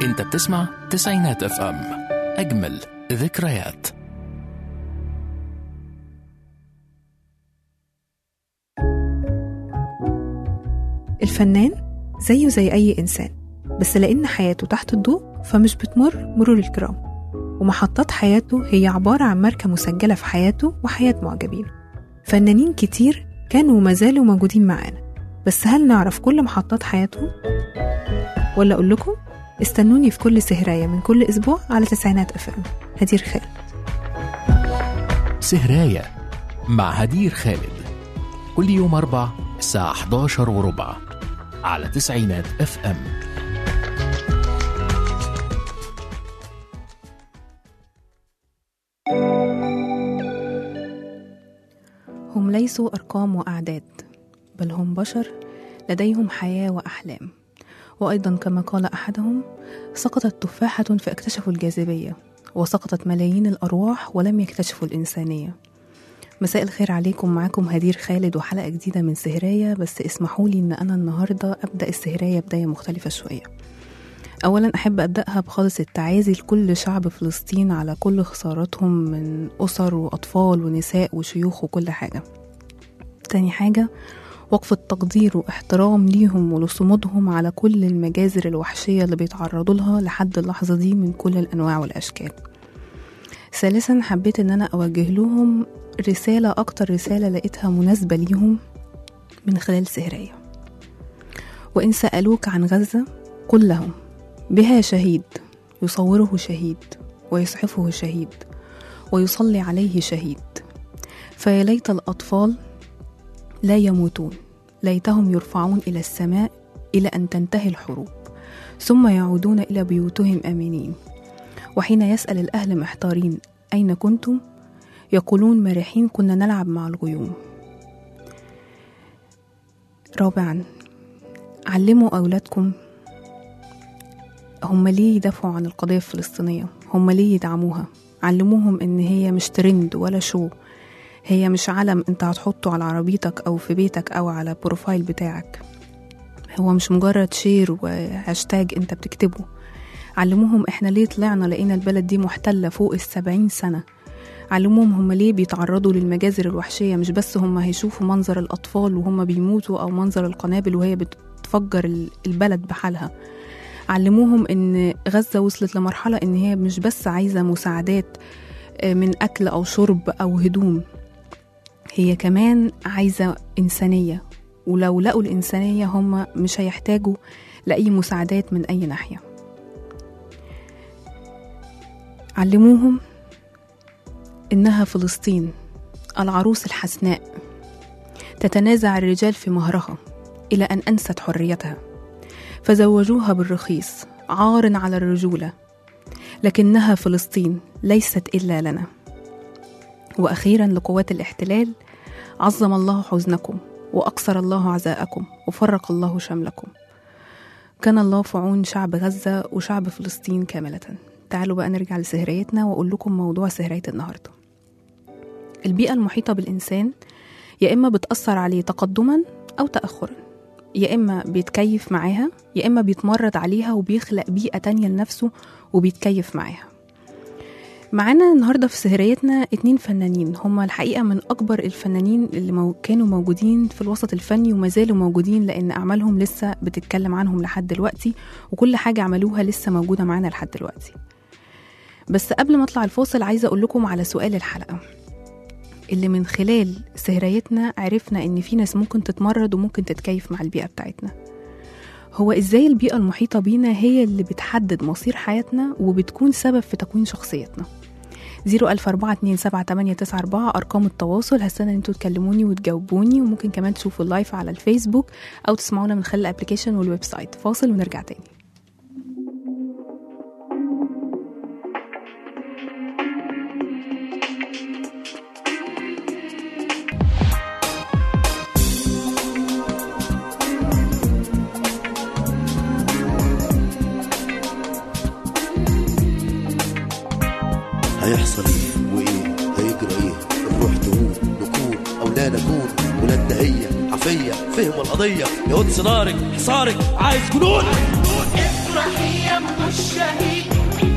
انت بتسمع تسعينات اف ام اجمل ذكريات الفنان زيه زي أي إنسان بس لأن حياته تحت الضوء فمش بتمر مرور الكرام ومحطات حياته هي عبارة عن ماركة مسجلة في حياته وحياة معجبينه فنانين كتير كانوا وما زالوا موجودين معانا بس هل نعرف كل محطات حياتهم؟ ولا أقول لكم استنوني في كل سهراية من كل أسبوع على تسعينات أف أم هدير خالد سهراية مع هدير خالد كل يوم أربع الساعة 11 وربع على تسعينات اف ام هم ليسوا أرقام وأعداد بل هم بشر لديهم حياة وأحلام وأيضا كما قال أحدهم سقطت تفاحة فاكتشفوا الجاذبية وسقطت ملايين الأرواح ولم يكتشفوا الإنسانية مساء الخير عليكم معاكم هدير خالد وحلقة جديدة من سهراية بس اسمحوا لي إن أنا النهاردة أبدأ السهراية بداية مختلفة شوية أولا أحب أبدأها بخالص التعازي لكل شعب فلسطين على كل خساراتهم من أسر وأطفال ونساء وشيوخ وكل حاجة تاني حاجة وقف التقدير واحترام ليهم ولصمودهم على كل المجازر الوحشية اللي بيتعرضوا لها لحد اللحظة دي من كل الأنواع والأشكال ثالثا حبيت ان انا اوجه لهم رسالة اكتر رسالة لقيتها مناسبة ليهم من خلال سهرية وان سألوك عن غزة قل لهم بها شهيد يصوره شهيد ويصحفه شهيد ويصلي عليه شهيد فيا ليت الأطفال لا يموتون ليتهم يرفعون إلى السماء إلى أن تنتهي الحروب ثم يعودون إلى بيوتهم آمنين وحين يسأل الأهل محتارين أين كنتم؟ يقولون مرحين كنا نلعب مع الغيوم رابعا علموا أولادكم هم ليه يدافعوا عن القضية الفلسطينية هم ليه يدعموها علموهم إن هي مش ترند ولا شو هي مش علم انت هتحطه على عربيتك او في بيتك او على بروفايل بتاعك هو مش مجرد شير وهاشتاج انت بتكتبه علموهم احنا ليه طلعنا لقينا البلد دي محتلة فوق السبعين سنة علموهم هم ليه بيتعرضوا للمجازر الوحشية مش بس هم هيشوفوا منظر الأطفال وهم بيموتوا أو منظر القنابل وهي بتفجر ال- البلد بحالها علموهم إن غزة وصلت لمرحلة إن هي مش بس عايزة مساعدات آه، من أكل أو شرب أو هدوم هي كمان عايزة إنسانية ولو لقوا الإنسانية هم مش هيحتاجوا لأي مساعدات من أي ناحية علموهم إنها فلسطين العروس الحسناء تتنازع الرجال في مهرها إلى أن أنست حريتها فزوجوها بالرخيص عار على الرجولة لكنها فلسطين ليست إلا لنا وأخيرا لقوات الاحتلال عظم الله حزنكم وأقصر الله عزاءكم وفرق الله شملكم كان الله في عون شعب غزة وشعب فلسطين كاملة تعالوا بقى نرجع لسهريتنا وأقول لكم موضوع سهرية النهاردة البيئة المحيطة بالإنسان يا إما بتأثر عليه تقدما أو تأخرا يا إما بيتكيف معاها يا إما بيتمرد عليها وبيخلق بيئة تانية لنفسه وبيتكيف معاها معانا النهارده في سهريتنا اتنين فنانين هما الحقيقه من اكبر الفنانين اللي مو كانوا موجودين في الوسط الفني وما زالوا موجودين لان اعمالهم لسه بتتكلم عنهم لحد دلوقتي وكل حاجه عملوها لسه موجوده معانا لحد دلوقتي بس قبل ما اطلع الفاصل عايزه اقول لكم على سؤال الحلقه اللي من خلال سهريتنا عرفنا ان في ناس ممكن تتمرد وممكن تتكيف مع البيئه بتاعتنا هو ازاي البيئه المحيطه بينا هي اللي بتحدد مصير حياتنا وبتكون سبب في تكوين شخصيتنا 004278994 أرقام التواصل هستنى إن انتوا تكلموني وتجاوبوني وممكن كمان تشوفوا اللايف على الفيسبوك أو تسمعونا من خلال الابلكيشن والويب سايت فاصل ونرجع تاني هيحصل ايه وايه هيجرى ايه نروح تهون نكون او لا نكون ولادنا هي حفيه فهم القضيه يا قدس نارك حصارك عايز جنون افرحي يا ام الشهيد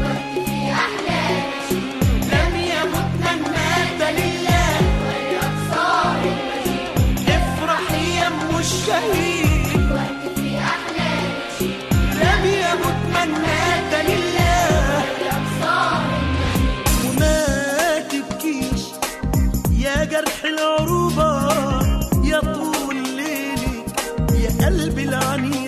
لم يمت من مات لله افرحي يا ام الشهيد لم يمت من مات لله وما تبكيش يا جرح العروبة يا طول ليلك يا قلبي العنيد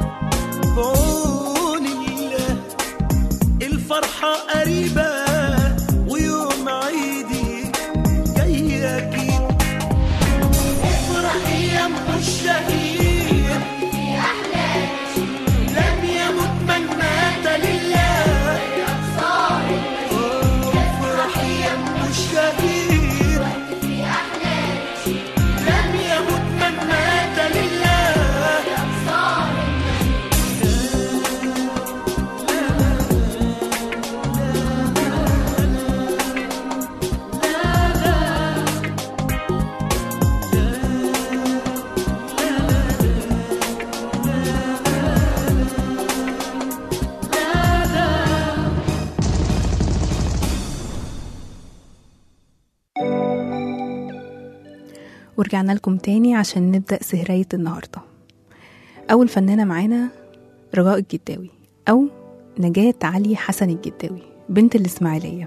بعون الله الفرحة قريبة ويوم عيدي جاي أكيد افرحي يا ام الشهيد لم يمت من مات لله افرحي يا ام الشهيد لم يمت من مات لله ورجعنا لكم تاني عشان نبدأ سهرية النهاردة أول فنانة معانا رجاء الجداوي أو نجاة علي حسن الجداوي بنت الإسماعيلية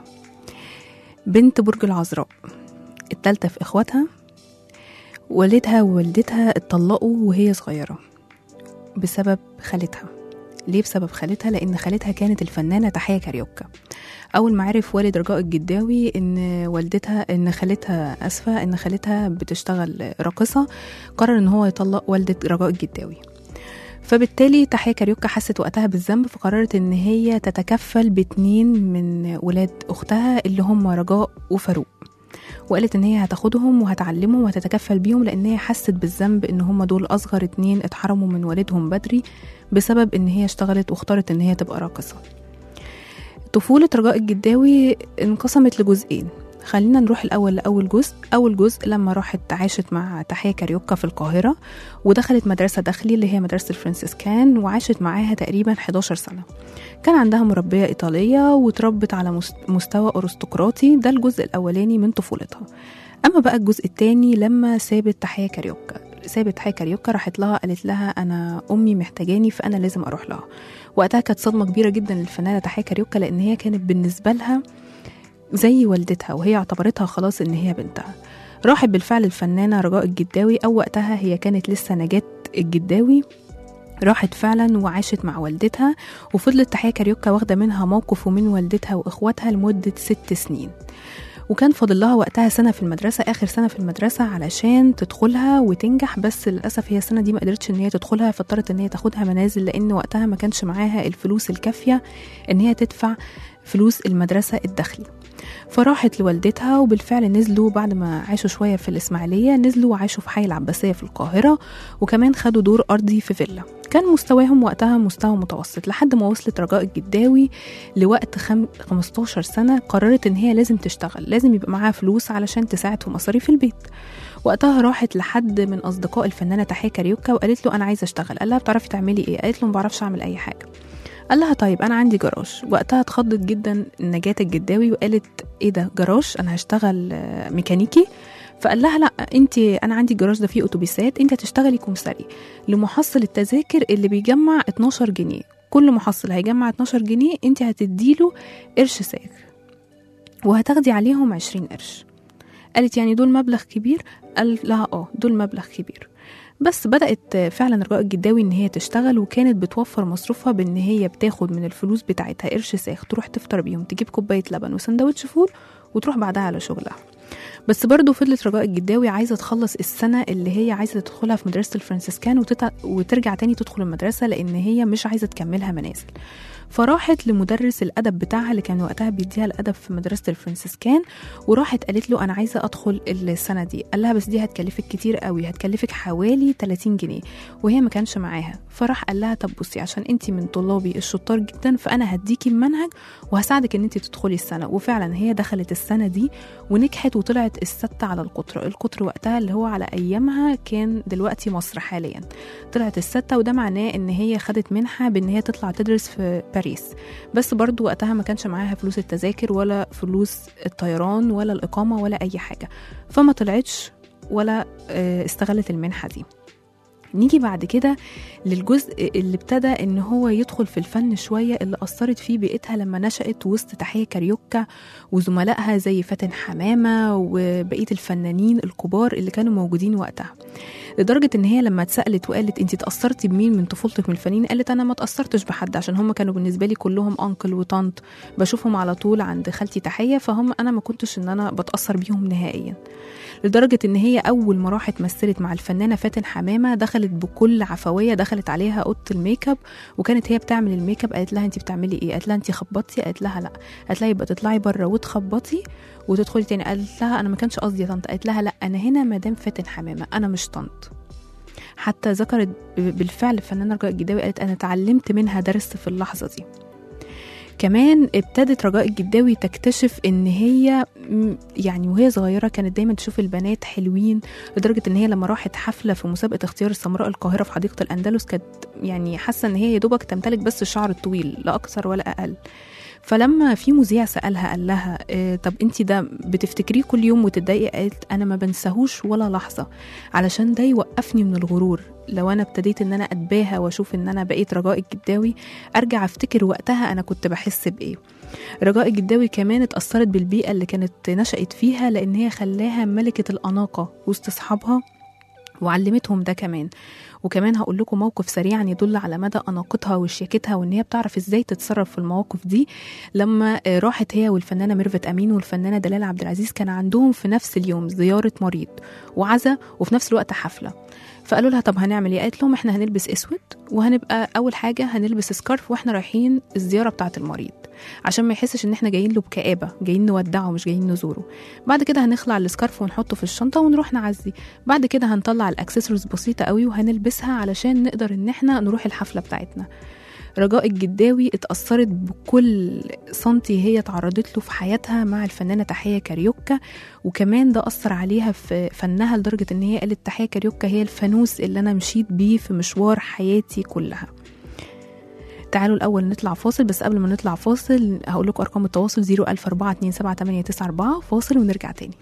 بنت برج العذراء التالتة في إخواتها والدها ووالدتها اتطلقوا وهي صغيرة بسبب خالتها ليه بسبب خالتها لأن خالتها كانت الفنانة تحية كاريوكا أول ما عرف والد رجاء الجداوي إن والدتها إن خالتها آسفة إن خالتها بتشتغل راقصة قرر إن هو يطلق والدة رجاء الجداوي فبالتالي تحية كاريوكا حست وقتها بالذنب فقررت إن هي تتكفل باتنين من ولاد أختها اللي هم رجاء وفاروق وقالت إن هي هتاخدهم وهتعلمهم وهتتكفل بيهم لأن هي حست بالذنب إن هم دول أصغر اتنين اتحرموا من والدهم بدري بسبب إن هي اشتغلت واختارت إن هي تبقى راقصة طفولة رجاء الجداوي انقسمت لجزئين خلينا نروح الأول لأول جزء أول جزء لما راحت عاشت مع تحية كاريوكا في القاهرة ودخلت مدرسة داخلي اللي هي مدرسة الفرنسيسكان وعاشت معاها تقريبا 11 سنة كان عندها مربية إيطالية وتربت على مست- مستوى أرستقراطي ده الجزء الأولاني من طفولتها أما بقى الجزء التاني لما سابت تحية كاريوكا سابت تحية كاريوكا راحت لها قالت لها أنا أمي محتاجاني فأنا لازم أروح لها وقتها كانت صدمة كبيرة جدا للفنانة تحية كاريوكا لأن هي كانت بالنسبة لها زي والدتها وهي اعتبرتها خلاص إن هي بنتها راحت بالفعل الفنانة رجاء الجداوي أو وقتها هي كانت لسه نجاة الجداوي راحت فعلا وعاشت مع والدتها وفضلت تحية كاريوكا واخدة منها موقف ومن والدتها وإخواتها لمدة ست سنين وكان فاضل لها وقتها سنة في المدرسة آخر سنة في المدرسة علشان تدخلها وتنجح بس للأسف هي السنة دي ما قدرتش إن هي تدخلها فاضطرت إن هي تاخدها منازل لأن وقتها ما كانش معاها الفلوس الكافية إن هي تدفع فلوس المدرسة الداخلي فراحت لوالدتها وبالفعل نزلوا بعد ما عاشوا شوية في الإسماعيلية نزلوا وعاشوا في حي العباسية في القاهرة وكمان خدوا دور أرضي في فيلا كان مستواهم وقتها مستوى متوسط لحد ما وصلت رجاء الجداوي لوقت خم... 15 سنة قررت إن هي لازم تشتغل لازم يبقى معاها فلوس علشان تساعد في مصاريف البيت وقتها راحت لحد من أصدقاء الفنانة تحية كاريوكا وقالت له أنا عايزة أشتغل قال لها بتعرفي تعملي إيه قالت له ما بعرفش أعمل أي حاجة قال لها طيب انا عندي جراج وقتها اتخضت جدا نجاة الجداوي وقالت ايه ده جراج انا هشتغل آه، ميكانيكي فقال لها لا انت انا عندي الجراج ده فيه اتوبيسات انت هتشتغلي كمساري لمحصل التذاكر اللي بيجمع 12 جنيه كل محصل هيجمع 12 جنيه انت هتديله قرش ساغ وهتاخدي عليهم 20 قرش قالت يعني دول مبلغ كبير قال لها اه دول مبلغ كبير بس بدأت فعلا رجاء الجداوي إن هي تشتغل وكانت بتوفر مصروفها بإن هي بتاخد من الفلوس بتاعتها قرش ساخ تروح تفطر بيهم تجيب كوباية لبن وسندوتش فول وتروح بعدها على شغلها بس برضه فضلت رجاء الجداوي عايزة تخلص السنة اللي هي عايزة تدخلها في مدرسة الفرنسيسكان وتت... وترجع تاني تدخل المدرسة لأن هي مش عايزة تكملها منازل فراحت لمدرس الادب بتاعها اللي كان وقتها بيديها الادب في مدرسه الفرنسيسكان وراحت قالت له انا عايزه ادخل السنه دي قال لها بس دي هتكلفك كتير قوي هتكلفك حوالي 30 جنيه وهي ما كانش معاها فراح قال لها طب بصي عشان انت من طلابي الشطار جدا فانا هديكي المنهج وهساعدك ان انت تدخلي السنه وفعلا هي دخلت السنه دي ونجحت وطلعت الستة على القطر القطر وقتها اللي هو على ايامها كان دلوقتي مصر حاليا طلعت الستة وده معناه ان هي خدت منحة بان هي تطلع تدرس في باريس بس برضو وقتها ما كانش معاها فلوس التذاكر ولا فلوس الطيران ولا الإقامة ولا أي حاجة فما طلعتش ولا آه، استغلت المنحة دي نيجي بعد كده للجزء اللي ابتدى ان هو يدخل في الفن شويه اللي اثرت فيه بيئتها لما نشات وسط تحيه كاريوكا وزملائها زي فاتن حمامه وبقيه الفنانين الكبار اللي كانوا موجودين وقتها لدرجه ان هي لما اتسالت وقالت انت اتاثرتي بمين من طفولتك من الفنانين قالت انا ما اتاثرتش بحد عشان هم كانوا بالنسبه لي كلهم انكل وطنط بشوفهم على طول عند خالتي تحيه فهم انا ما كنتش ان انا بتاثر بيهم نهائيا لدرجة إن هي أول ما راحت مثلت مع الفنانة فاتن حمامة دخلت بكل عفوية دخلت عليها أوضة الميك اب وكانت هي بتعمل الميك اب قالت لها أنت بتعملي إيه؟ قالت لها أنت خبطتي؟ قالت لها لأ قالت لها يبقى تطلعي بره وتخبطي وتدخلي تاني قالت لها أنا ما كانش قصدي يا طنط قالت لها لأ أنا هنا مدام فاتن حمامة أنا مش طنط حتى ذكرت بالفعل الفنانة رجاء الجداوي قالت أنا اتعلمت منها درس في اللحظة دي كمان ابتدت رجاء الجداوي تكتشف ان هي م- يعني وهي صغيره كانت دايما تشوف البنات حلوين لدرجه ان هي لما راحت حفله في مسابقه اختيار السمراء القاهره في حديقه الاندلس كانت يعني حاسه ان هي يا دوبك تمتلك بس الشعر الطويل لا اكثر ولا اقل فلما في مذيع سالها قال لها إيه طب انت ده بتفتكريه كل يوم وتتضايقي قالت انا ما بنساهوش ولا لحظه علشان ده يوقفني من الغرور لو انا ابتديت ان انا اتباهى واشوف ان انا بقيت رجاء الجداوي ارجع افتكر وقتها انا كنت بحس بايه رجاء الجداوي كمان اتأثرت بالبيئة اللي كانت نشأت فيها لأن هي خلاها ملكة الأناقة وسط أصحابها وعلمتهم ده كمان وكمان هقول لكم موقف سريعا يدل على مدى أناقتها وشياكتها وإن هي بتعرف إزاي تتصرف في المواقف دي لما آه، راحت هي والفنانة ميرفت أمين والفنانة دلال عبد العزيز كان عندهم في نفس اليوم زيارة مريض وعزا وفي نفس الوقت حفلة فقالوا لها طب هنعمل ايه قالت لهم احنا هنلبس اسود وهنبقى اول حاجه هنلبس سكارف واحنا رايحين الزياره بتاعه المريض عشان ما يحسش ان احنا جايين له بكآبه جايين نودعه مش جايين نزوره بعد كده هنخلع السكارف ونحطه في الشنطه ونروح نعزي بعد كده هنطلع الاكسسوارز بسيطه قوي وهنلبسها علشان نقدر ان احنا نروح الحفله بتاعتنا رجاء الجداوي اتأثرت بكل سنتي هي تعرضت له في حياتها مع الفنانة تحية كاريوكا وكمان ده أثر عليها في فنها لدرجة إن هي قالت تحية كاريوكا هي الفانوس اللي أنا مشيت بيه في مشوار حياتي كلها تعالوا الأول نطلع فاصل بس قبل ما نطلع فاصل هقول لكم أرقام التواصل 004278994 فاصل ونرجع تاني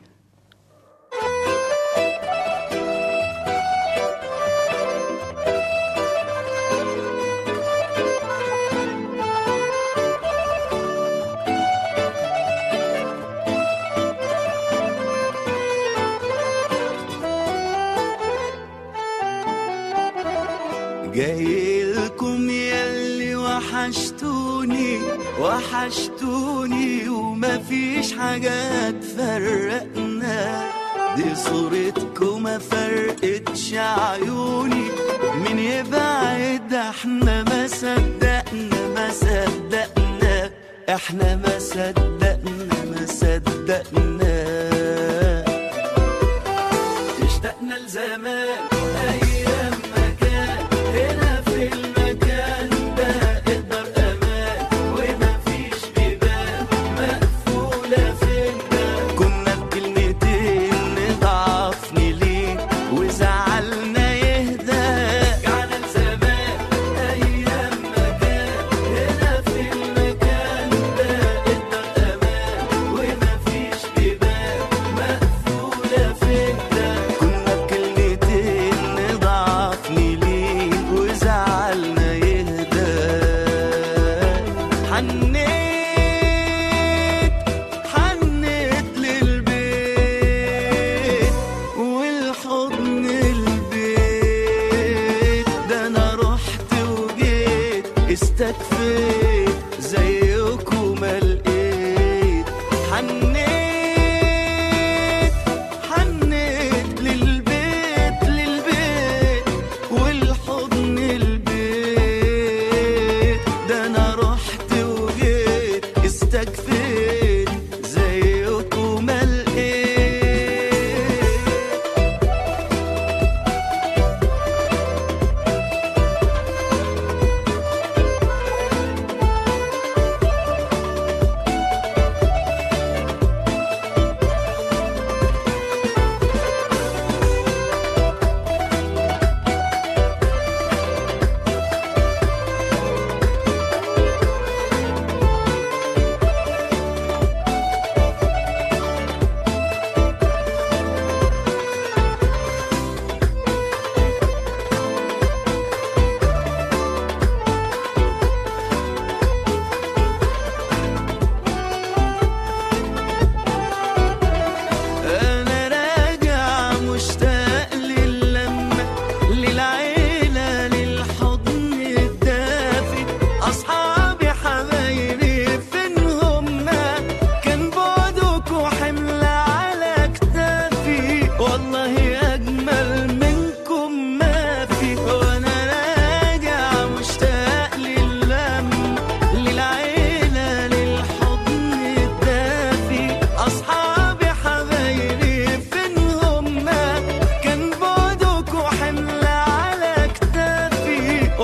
جايلكم ياللي وحشتوني وحشتوني ومفيش حاجة تفرقنا دي صورتكم ما فرقتش عيوني من يبعد احنا ما صدقنا ما صدقنا احنا ما صدقنا ما صدقنا اشتقنا لزمان ايام مكان هنا في المكان ده اقدر امان ومفيش بيبان مقفوله فينا كنا بكلمتين نضعفني ليه وزعلنا يهدى رجعنا لزمان ايام مكان هنا في المكان ده اقدر امان ومفيش بيبان مقفوله فينا كنا بكلمتين نضعفني ليه وزعلنا يهدى حنيت حنيت للبيت والحضن البيت ده انا رحت وجيت استكفيت زيكم ما لقيت حنيت حنيت للبيت للبيت والحضن البيت ده انا رحت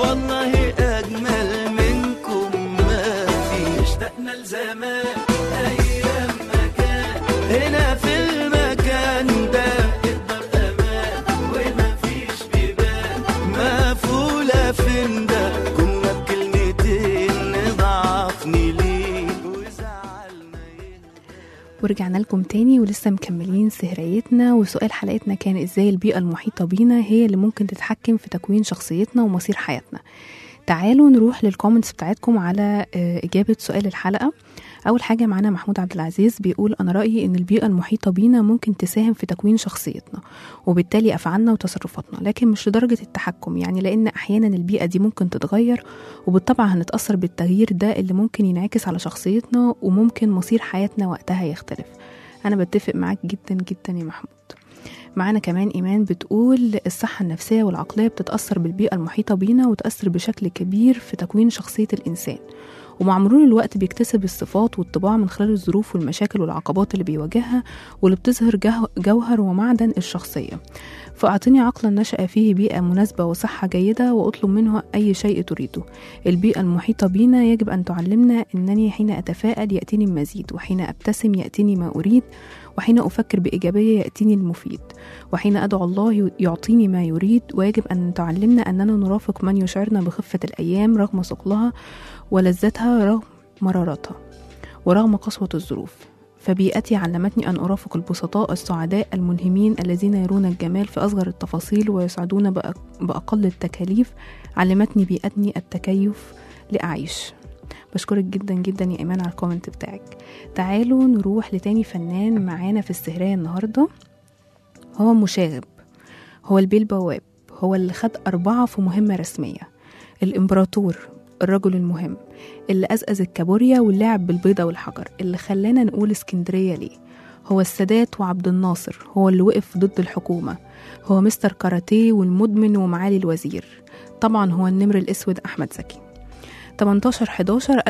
والله أجمل منكم ما في اشتقنا لزمان أيام مكان هنا في المكان ده الدار أمان وما فيش بيبان مقفولة فين ده كنا بكلمتين نضعفني ليه وزعلنا ورجعنا لكم تاني ولسه مكملين سهريتنا وسؤال حلقتنا كان ازاي البيئة المحيطة بينا هي اللي ممكن تتحكم في تكوين شخصيتنا ومصير حياتنا تعالوا نروح للكومنتس بتاعتكم على آه، إجابة سؤال الحلقة أول حاجة معانا محمود عبد العزيز بيقول أنا رأيي إن البيئة المحيطة بينا ممكن تساهم في تكوين شخصيتنا وبالتالي أفعالنا وتصرفاتنا لكن مش لدرجة التحكم يعني لأن أحيانا البيئة دي ممكن تتغير وبالطبع هنتأثر بالتغيير ده اللي ممكن ينعكس على شخصيتنا وممكن مصير حياتنا وقتها يختلف أنا بتفق معاك جدا جدا يا محمود معانا كمان إيمان بتقول الصحة النفسية والعقلية بتتأثر بالبيئة المحيطة بينا وتأثر بشكل كبير في تكوين شخصية الإنسان ومع مرور الوقت بيكتسب الصفات والطباع من خلال الظروف والمشاكل والعقبات اللي بيواجهها واللي بتظهر جه- جوهر ومعدن الشخصية فأعطني عقلا نشأ فيه بيئة مناسبة وصحة جيدة وأطلب منه أي شيء تريده البيئة المحيطة بنا يجب أن تعلمنا أنني حين أتفائل يأتيني المزيد وحين أبتسم يأتيني ما أريد وحين أفكر بإيجابية يأتيني المفيد وحين أدعو الله يعطيني ما يريد ويجب أن تعلمنا أننا نرافق من يشعرنا بخفة الأيام رغم ثقلها ولذتها رغم مرارتها ورغم قسوة الظروف فبيئتي علمتني أن أرافق البسطاء السعداء الملهمين الذين يرون الجمال في أصغر التفاصيل ويسعدون بأق- بأقل التكاليف علمتني بيئتني التكيف لأعيش بشكرك جدا جدا يا إيمان على الكومنت بتاعك تعالوا نروح لتاني فنان معانا في السهرية النهاردة هو مشاغب هو البيه البواب هو اللي خد أربعة في مهمة رسمية الإمبراطور الرجل المهم اللي أزأز الكابوريا واللعب بالبيضة والحجر اللي خلانا نقول اسكندرية ليه هو السادات وعبد الناصر هو اللي وقف ضد الحكومة هو مستر كاراتيه والمدمن ومعالي الوزير طبعا هو النمر الأسود أحمد زكي 18 11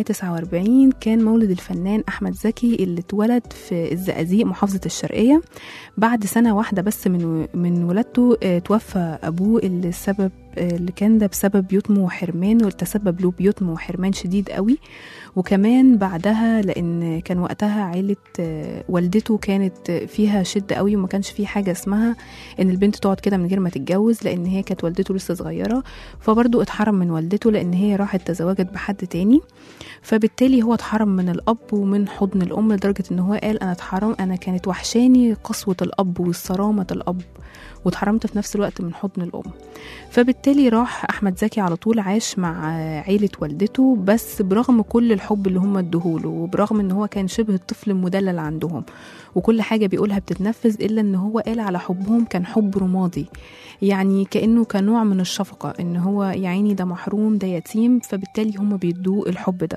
1949 كان مولد الفنان أحمد زكي اللي اتولد في الزقازيق محافظة الشرقية بعد سنة واحدة بس من من ولادته آه، توفى أبوه اللي السبب آه، اللي كان ده بسبب يتم وحرمان وتسبب له بيتم وحرمان شديد قوي وكمان بعدها لأن كان وقتها عيلة آه، والدته كانت فيها شدة قوي وما كانش في حاجة اسمها إن البنت تقعد كده من غير ما تتجوز لأن هي كانت والدته لسه صغيرة فبرضه اتحرم من والدته لأن هي راحت تزوجت بحد تاني فبالتالي هو اتحرم من الأب ومن حضن الأم لدرجة إن هو قال أنا اتحرم أنا كانت وحشاني قسوة الأب والصرامة الأب واتحرمت في نفس الوقت من حضن الأم فبالتالي راح أحمد زكي على طول عاش مع عيلة والدته بس برغم كل الحب اللي هم ادوهوله وبرغم إن هو كان شبه الطفل المدلل عندهم وكل حاجة بيقولها بتتنفذ إلا إن هو قال على حبهم كان حب رمادي يعني كأنه كنوع من الشفقة إن هو يا عيني ده محروم ده يتيم فبالتالي هم بيدوه الحب ده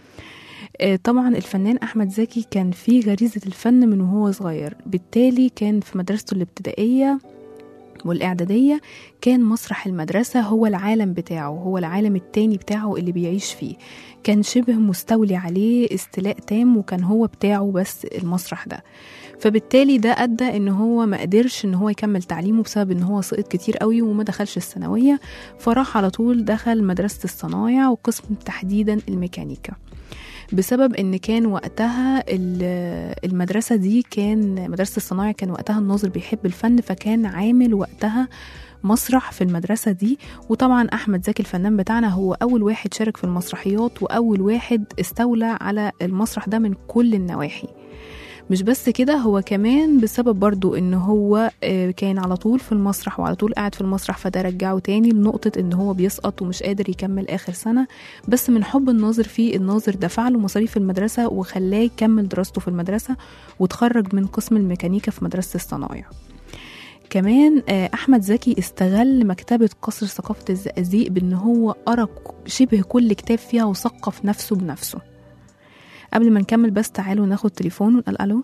آه، طبعا الفنان احمد زكي كان فيه غريزه الفن من وهو صغير بالتالي كان في مدرسته الابتدائيه والإعدادية كان مسرح المدرسة هو العالم بتاعه هو العالم التاني بتاعه اللي بيعيش فيه كان شبه مستولي عليه استيلاء تام وكان هو بتاعه بس المسرح ده فبالتالي ده أدى إن هو ما قدرش إن هو يكمل تعليمه بسبب إن هو سقط كتير قوي وما دخلش الثانوية فراح على طول دخل مدرسة الصنايع وقسم تحديدا الميكانيكا بسبب ان كان وقتها ال- المدرسه دي كان مدرسه الصنايع كان وقتها الناظر بيحب الفن فكان عامل وقتها مسرح في المدرسة دي وطبعا أحمد زكي الفنان بتاعنا هو أول واحد شارك في المسرحيات وأول واحد استولى على المسرح ده من كل النواحي مش بس كده هو كمان بسبب برضو ان هو آه، كان على طول في المسرح وعلى طول قاعد في المسرح فده رجعه تاني لنقطة ان هو بيسقط ومش قادر يكمل اخر سنة بس من حب الناظر فيه الناظر دفع له مصاريف المدرسة وخلاه يكمل دراسته في المدرسة وتخرج من قسم الميكانيكا في مدرسة الصنايع كمان آه، احمد زكي استغل مكتبه قصر ثقافه الزقازيق بان هو قرا شبه كل كتاب فيها وثقف نفسه بنفسه قبل ما نكمل بس تعالوا ناخد تليفون ونقول الو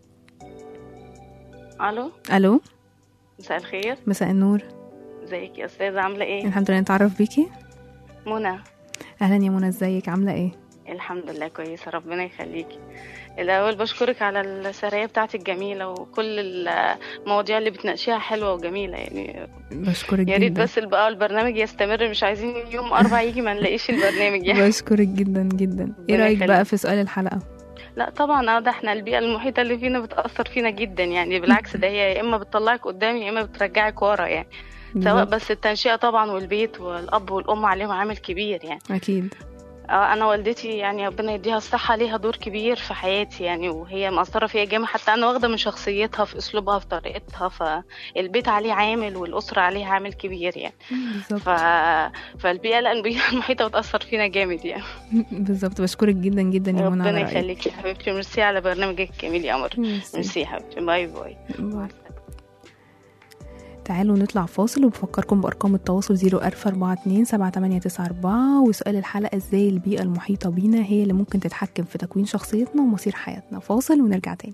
الو الو مساء الخير مساء النور ازيك يا استاذه عامله ايه الحمد لله نتعرف بيكي منى اهلا يا منى ازيك عامله ايه الحمد لله كويسه ربنا يخليكي الأول بشكرك على السراية بتاعتك الجميلة وكل المواضيع اللي بتناقشيها حلوة وجميلة يعني بشكرك يا ريت جدا بس بقى البرنامج يستمر مش عايزين يوم أربع يجي ما نلاقيش البرنامج يعني بشكرك جدا جدا ايه ربنا رايك بقى يخليك. في سؤال الحلقه لا طبعا اه ده احنا البيئة المحيطة اللي فينا بتأثر فينا جدا يعني بالعكس ده هي يا إما بتطلعك قدام يا إما بترجعك ورا يعني سواء بالظبط. بس التنشئة طبعا والبيت والأب والأم عليهم عامل كبير يعني اكيد اه انا والدتي يعني ربنا يديها الصحه ليها دور كبير في حياتي يعني وهي مأثره فيا جامد حتى انا واخده من شخصيتها في اسلوبها في طريقتها فالبيت عليه عامل والاسره عليها عامل كبير يعني بالظبط ف... فالبيئه لا البيئه المحيطه بتاثر فينا جامد يعني بالظبط بشكرك جدا جدا يا منى ربنا على رأيك. يخليكي يا حبيبتي ميرسي على برنامجك الجميل يا قمر ميرسي. ميرسي يا حبيبتي باي باي باي. تعالوا نطلع فاصل وبفكركم بأرقام التواصل 00427 7894 وسؤال الحلقة ازاي البيئة المحيطة بينا هي اللي ممكن تتحكم في تكوين شخصيتنا ومصير حياتنا فاصل ونرجع تاني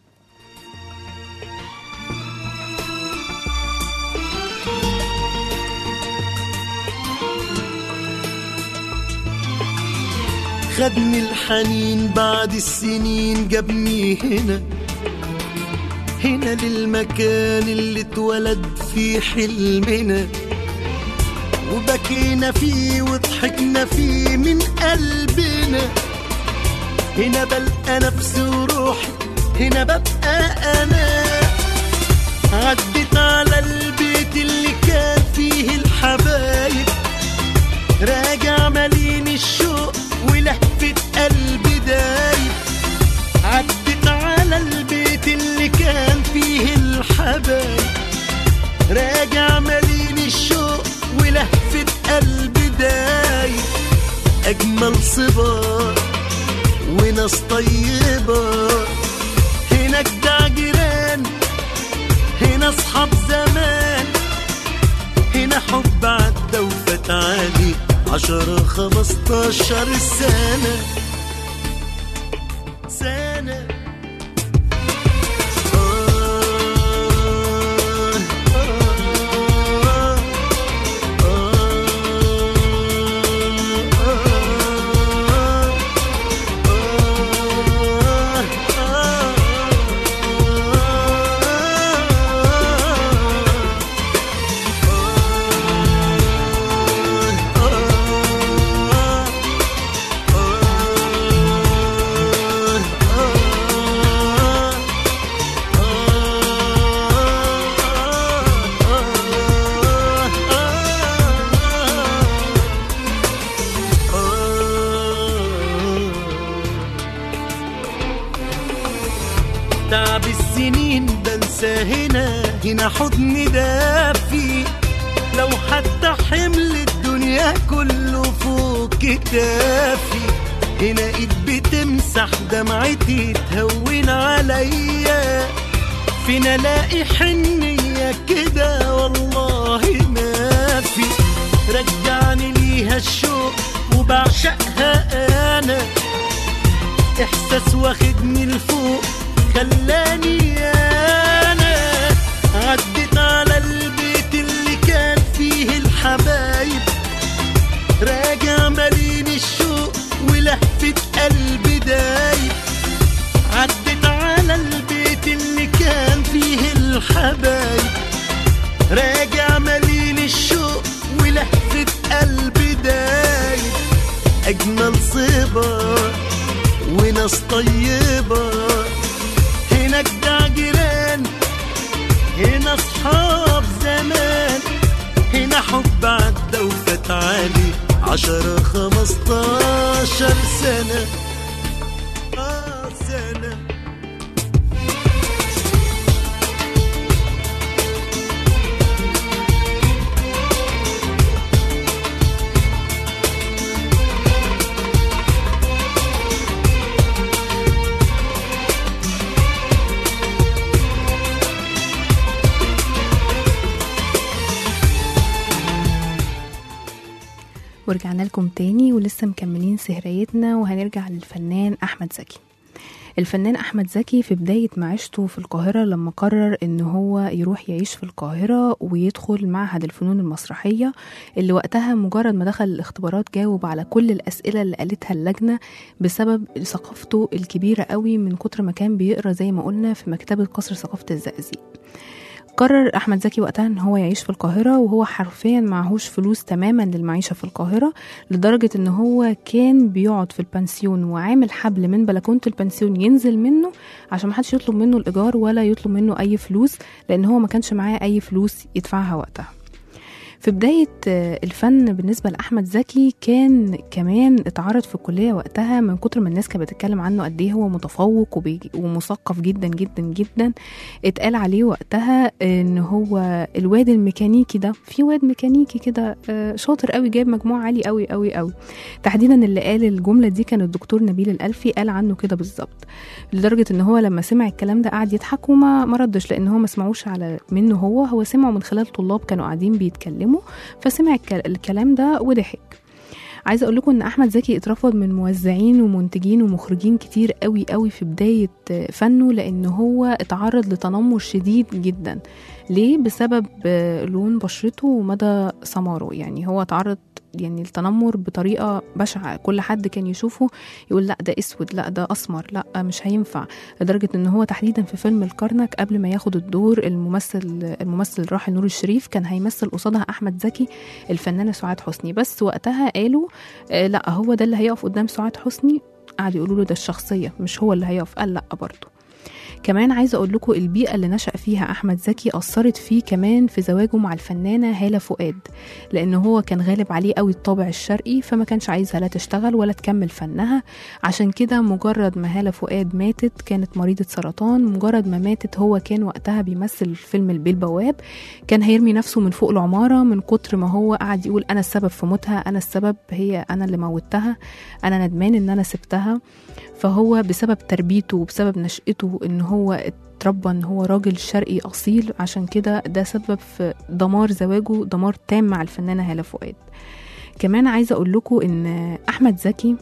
خدني الحنين بعد السنين جابني هنا هنا للمكان اللي اتولد فيه حلمنا وبكينا فيه وضحكنا فيه من قلبنا هنا بلقى نفسي وروحي هنا ببقى انا عدت على البيت اللي كان فيه الحبايب راجع مليان الشوق ولهفة قلبي دايب عدت على البيت اللي كان فيه الحبايب راجع مليان الشوق ولهفة قلبي دايب أجمل صبار وناس طيبة هنا جدع جيران هنا أصحاب زمان هنا حب عدى وفات عليه عشرة خمستاشر سنة سنة آه، آه، تعب السنين بنسى هنا هنا حضن دافي لو حتى حمل الدنيا كله فوق كتافي هنا ايد بتمسح دمعتي تهون عليا فين الاقي حنية كده والله ما في رجعني ليها الشوق وبعشقها انا احساس واخدني لفوق خلاني انا عدت على البيت اللي كان فيه الحبايب راجع مليان الشوق ولهفة قلبي دايب عدت على البيت اللي كان فيه الحبايب راجع مليان الشوق ولهفة قلبي دايب أجمل صبار وناس طيبة هنا جدع جيران هنا أصحاب زمان هنا حب عدى وفات عليه عشرة خمستاشر سنة آه سنة ورجعنا لكم تاني ولسه مكملين سهريتنا وهنرجع للفنان أحمد زكي الفنان أحمد زكي في بداية معيشته في القاهرة لما قرر إن هو يروح يعيش في القاهرة ويدخل معهد الفنون المسرحية اللي وقتها مجرد ما دخل الاختبارات جاوب على كل الأسئلة اللي قالتها اللجنة بسبب ثقافته الكبيرة قوي من كتر ما كان بيقرأ زي ما قلنا في مكتبة قصر ثقافة الزقازيق قرر احمد زكي وقتها ان هو يعيش في القاهره وهو حرفيا معهوش فلوس تماما للمعيشه في القاهره لدرجه ان هو كان بيقعد في البنسيون وعامل حبل من بلكونه البنسيون ينزل منه عشان محدش يطلب منه الايجار ولا يطلب منه اي فلوس لان هو ما كانش معاه اي فلوس يدفعها وقتها في بداية آه، الفن بالنسبة لأحمد زكي كان كمان اتعرض في الكلية وقتها من كتر ما الناس كانت بتتكلم عنه قد ايه هو متفوق وبيجي- ومثقف جدا جدا جدا اتقال عليه وقتها ان هو الواد الميكانيكي ده في واد ميكانيكي كده آه، شاطر قوي جايب مجموع عالي قوي قوي قوي تحديدا اللي قال الجملة دي كان الدكتور نبيل الألفي قال عنه كده بالظبط لدرجة ان هو لما سمع الكلام ده قعد يضحك وما ما ردش لان هو ما سمعوش على منه هو هو سمعه من خلال طلاب كانوا قاعدين بيتكلموا فسمع الك- الكلام ده وضحك عايزه اقول لكم ان احمد زكي اترفض من موزعين ومنتجين ومخرجين كتير قوي قوي في بدايه فنه لان هو اتعرض لتنمر شديد جدا ليه بسبب آه، لون بشرته ومدى سماره يعني هو اتعرض يعني التنمر بطريقه بشعه كل حد كان يشوفه يقول لا ده اسود لا ده اسمر لا مش هينفع لدرجه ان هو تحديدا في فيلم الكرنك قبل ما ياخد الدور الممثل الممثل الراحل نور الشريف كان هيمثل قصادها احمد زكي الفنانه سعاد حسني بس وقتها قالوا آه لا هو ده اللي هيقف قدام سعاد حسني قعدوا يقولوا له ده الشخصيه مش هو اللي هيقف قال لا برضه كمان عايزه اقول لكم البيئه اللي نشا فيها احمد زكي اثرت فيه كمان في زواجه مع الفنانه هاله فؤاد لان هو كان غالب عليه قوي الطابع الشرقي فما كانش عايزها لا تشتغل ولا تكمل فنها عشان كده مجرد ما هاله فؤاد ماتت كانت مريضه سرطان مجرد ما ماتت هو كان وقتها بيمثل فيلم البيه البواب كان هيرمي نفسه من فوق العماره من كتر ما هو قعد يقول انا السبب في موتها انا السبب هي انا اللي موتها انا ندمان ان انا سبتها فهو بسبب تربيته وبسبب نشأته ان هو اتربى ان هو راجل شرقي اصيل عشان كده ده سبب في دمار زواجه دمار تام مع الفنانه هاله فؤاد كمان عايزه اقول لكم ان احمد زكي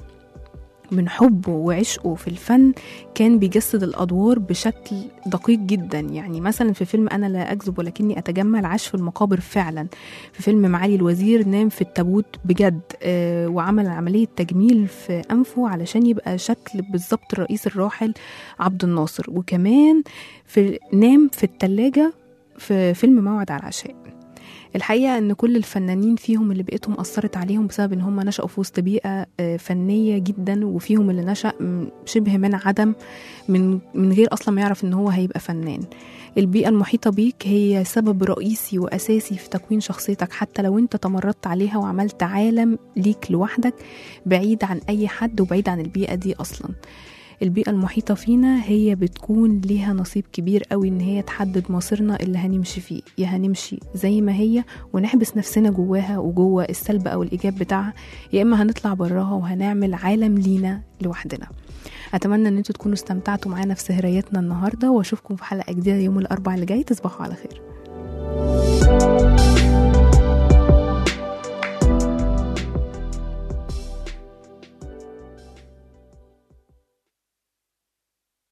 من حبه وعشقه في الفن كان بيجسد الادوار بشكل دقيق جدا يعني مثلا في فيلم انا لا اكذب ولكني اتجمل عاش في المقابر فعلا في فيلم معالي الوزير نام في التابوت بجد آه وعمل عمليه تجميل في انفه علشان يبقى شكل بالظبط الرئيس الراحل عبد الناصر وكمان في نام في التلاجة في فيلم موعد على العشاء الحقيقة ان كل الفنانين فيهم اللي بقيتهم أثرت عليهم بسبب ان هم نشأوا في وسط بيئة آه، فنية جدا وفيهم اللي نشأ م- شبه من عدم من من غير اصلا ما يعرف ان هو هيبقى فنان البيئة المحيطة بيك هي سبب رئيسي وأساسي في تكوين شخصيتك حتى لو انت تمردت عليها وعملت عالم ليك لوحدك بعيد عن أي حد وبعيد عن البيئة دي أصلا البيئة المحيطة فينا هي بتكون ليها نصيب كبير قوي ان هي تحدد مصيرنا اللي هنمشي فيه يا هنمشي زي ما هي ونحبس نفسنا جواها وجوه السلب او الايجاب بتاعها يا اما هنطلع براها وهنعمل عالم لينا لوحدنا اتمنى ان انتوا تكونوا استمتعتوا معانا في سهريتنا النهارده واشوفكم في حلقه جديده يوم الاربعاء اللي جاي تصبحوا على خير